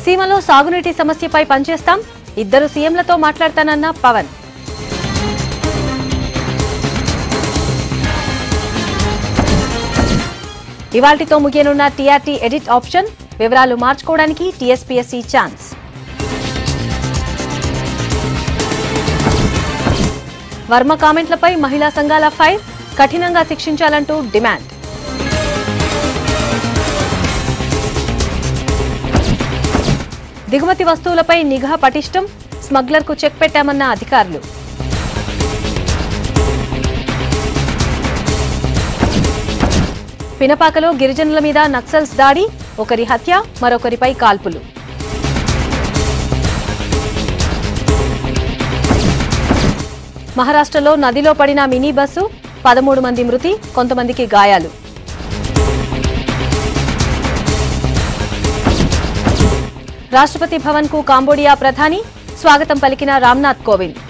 సీమలో సాగునీటి సమస్యపై పనిచేస్తాం ఇద్దరు సీఎంలతో మాట్లాడతానన్న పవన్ ఇవాల్టితో ముగియనున్న టీఆర్టీ ఎడిట్ ఆప్షన్ వివరాలు మార్చుకోవడానికి టీఎస్పీఎస్సీ ఛాన్స్ వర్మ కామెంట్లపై మహిళా సంఘాల ఫైర్ కఠినంగా శిక్షించాలంటూ డిమాండ్ దిగుమతి వస్తువులపై నిఘా పటిష్టం స్మగ్లర్కు చెక్ పెట్టామన్న అధికారులు పినపాకలో గిరిజనుల మీద నక్సల్స్ దాడి ఒకరి హత్య మరొకరిపై కాల్పులు మహారాష్ట్రలో నదిలో పడిన మినీ బస్సు పదమూడు మంది మృతి కొంతమందికి గాయాలు రాష్ట్రపతి భవన్ కు కాంబోడియా ప్రధాని స్వాగతం పలికిన రామ్నాథ్ కోవింద్